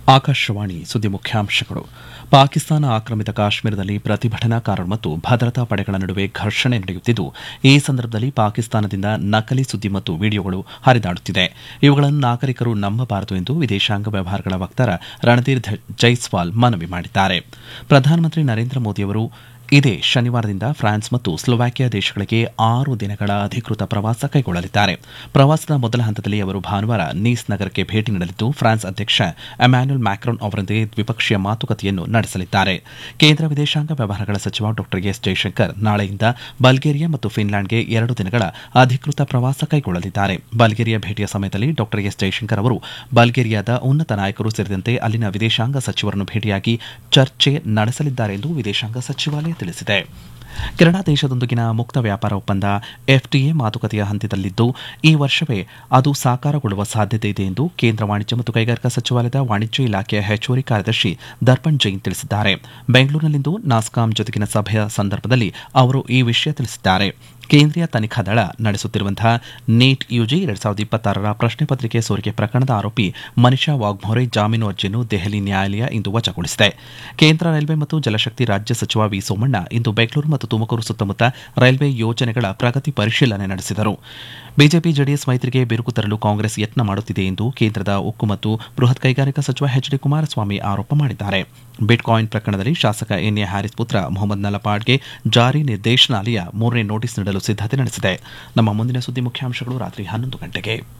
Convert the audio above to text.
ಆಕಾಶವಾಣಿ ಸುದ್ದಿ ಮುಖ್ಯಾಂಶಗಳು ಪಾಕಿಸ್ತಾನ ಆಕ್ರಮಿತ ಕಾಶ್ಮೀರದಲ್ಲಿ ಪ್ರತಿಭಟನಾಕಾರರು ಮತ್ತು ಭದ್ರತಾ ಪಡೆಗಳ ನಡುವೆ ಘರ್ಷಣೆ ನಡೆಯುತ್ತಿದ್ದು ಈ ಸಂದರ್ಭದಲ್ಲಿ ಪಾಕಿಸ್ತಾನದಿಂದ ನಕಲಿ ಸುದ್ದಿ ಮತ್ತು ವಿಡಿಯೋಗಳು ಹರಿದಾಡುತ್ತಿದೆ ಇವುಗಳನ್ನು ನಾಗರಿಕರು ನಂಬಬಾರದು ಎಂದು ವಿದೇಶಾಂಗ ವ್ಯವಹಾರಗಳ ವಕ್ತಾರ ರಣಧೀರ್ ಜೈಸ್ವಾಲ್ ಮನವಿ ಮಾಡಿದ್ದಾರೆ ಪ್ರಧಾನಮಂತ್ರಿ ನರೇಂದ್ರ ಮೋದಿಯವರು ಇದೇ ಶನಿವಾರದಿಂದ ಫ್ರಾನ್ಸ್ ಮತ್ತು ಸ್ಲೋವಾಕಿಯಾ ದೇಶಗಳಿಗೆ ಆರು ದಿನಗಳ ಅಧಿಕೃತ ಪ್ರವಾಸ ಕೈಗೊಳ್ಳಲಿದ್ದಾರೆ ಪ್ರವಾಸದ ಮೊದಲ ಹಂತದಲ್ಲಿ ಅವರು ಭಾನುವಾರ ನೀಸ್ ನಗರಕ್ಕೆ ಭೇಟಿ ನೀಡಲಿದ್ದು ಫ್ರಾನ್ಸ್ ಅಧ್ಯಕ್ಷ ಎಮ್ಯಾನ್ಯುಲ್ ಮ್ಯಾಕ್ರಾನ್ ಅವರೊಂದಿಗೆ ದ್ವಿಪಕ್ಷೀಯ ಮಾತುಕತೆಯನ್ನು ನಡೆಸಲಿದ್ದಾರೆ ಕೇಂದ್ರ ವಿದೇಶಾಂಗ ವ್ಯವಹಾರಗಳ ಸಚಿವ ಡಾ ಎಸ್ ಜೈಶಂಕರ್ ನಾಳೆಯಿಂದ ಬಲ್ಗೇರಿಯಾ ಮತ್ತು ಫಿನ್ಲ್ಯಾಂಡ್ಗೆ ಎರಡು ದಿನಗಳ ಅಧಿಕೃತ ಪ್ರವಾಸ ಕೈಗೊಳ್ಳಲಿದ್ದಾರೆ ಬಲ್ಗೇರಿಯಾ ಭೇಟಿಯ ಸಮಯದಲ್ಲಿ ಡಾ ಎಸ್ ಜೈಶಂಕರ್ ಅವರು ಬಲ್ಗೇರಿಯಾದ ಉನ್ನತ ನಾಯಕರು ಸೇರಿದಂತೆ ಅಲ್ಲಿನ ವಿದೇಶಾಂಗ ಸಚಿವರನ್ನು ಭೇಟಿಯಾಗಿ ಚರ್ಚೆ ನಡೆಸಲಿದ್ದಾರೆ ಎಂದು ವಿದೇಶಾಂಗ ಸಚಿವಾಲಯ ತಿಳಿಸಿದೆ ಕೆನಡಾ ದೇಶದೊಂದಿಗಿನ ಮುಕ್ತ ವ್ಯಾಪಾರ ಒಪ್ಪಂದ ಎಫ್ಟಿಎ ಮಾತುಕತೆಯ ಹಂತದಲ್ಲಿದ್ದು ಈ ವರ್ಷವೇ ಅದು ಸಾಕಾರಗೊಳ್ಳುವ ಸಾಧ್ಯತೆ ಇದೆ ಎಂದು ಕೇಂದ್ರ ವಾಣಿಜ್ಯ ಮತ್ತು ಕೈಗಾರಿಕಾ ಸಚಿವಾಲಯದ ವಾಣಿಜ್ಯ ಇಲಾಖೆಯ ಹೆಚ್ಚುವರಿ ಕಾರ್ಯದರ್ಶಿ ದರ್ಪಣ್ ಜೈನ್ ತಿಳಿಸಿದ್ದಾರೆ ಬೆಂಗಳೂರಿನಲ್ಲಿಂದು ನಾಸ್ಕಾಂ ಜೊತೆಗಿನ ಸಭೆಯ ಸಂದರ್ಭದಲ್ಲಿ ಅವರು ಈ ವಿಷಯ ತಿಳಿಸಿದ್ದಾರೆ ಕೇಂದ್ರೀಯ ತನಿಖಾ ದಳ ನಡೆಸುತ್ತಿರುವಂತಹ ನೀಟ್ ಯುಜಿ ಎರಡ್ ಸಾವಿರದ ಇಪ್ಪತ್ತಾರರ ಪ್ರಶ್ನೆ ಪತ್ರಿಕೆ ಸೋರಿಕೆ ಪ್ರಕರಣದ ಆರೋಪಿ ಮನಿಷಾ ವಾಘ್ಮೋರೆ ಜಾಮೀನು ಅರ್ಜಿಯನ್ನು ದೆಹಲಿ ನ್ಯಾಯಾಲಯ ಇಂದು ವಜಾಗೊಳಿಸಿದೆ ಕೇಂದ್ರ ರೈಲ್ವೆ ಮತ್ತು ಜಲಶಕ್ತಿ ರಾಜ್ಯ ಸಚಿವ ವಿ ಸೋಮಣ್ಣ ಇಂದು ಬೆಂಗಳೂರು ಮತ್ತು ತುಮಕೂರು ಸುತ್ತಮುತ್ತ ರೈಲ್ವೆ ಯೋಜನೆಗಳ ಪ್ರಗತಿ ಪರಿಶೀಲನೆ ನಡೆಸಿದರು ಬಿಜೆಪಿ ಜೆಡಿಎಸ್ ಮೈತ್ರಿಗೆ ಬಿರುಕು ತರಲು ಕಾಂಗ್ರೆಸ್ ಯತ್ನ ಮಾಡುತ್ತಿದೆ ಎಂದು ಕೇಂದ್ರದ ಉಕ್ಕು ಮತ್ತು ಬೃಹತ್ ಕೈಗಾರಿಕಾ ಸಚಿವ ಎಚ್ ಡಿ ಕುಮಾರಸ್ವಾಮಿ ಆರೋಪ ಮಾಡಿದ್ದಾರೆ ಬಿಟ್ಕಾಯಿನ್ ಪ್ರಕರಣದಲ್ಲಿ ಶಾಸಕ ಎನ್ ಎ ಹ್ಯಾರಿಸ್ ಪುತ್ರ ಮೊಹಮ್ಮದ್ ನಲಪಾಡ್ಗೆ ಜಾರಿ ನಿರ್ದೇಶನಾಲಯ ಮೂರನೇ ನೋಟಿಸ್ ನೀಡಲು ಸಿದ್ದತೆ ನಡೆಸಿದೆ ನಮ್ಮ ಮುಂದಿನ ಸುದ್ದಿ ಮುಖ್ಯಾಂಶಗಳು ರಾತ್ರಿ ಹನ್ನೊಂದು ಗಂಟೆಗೆ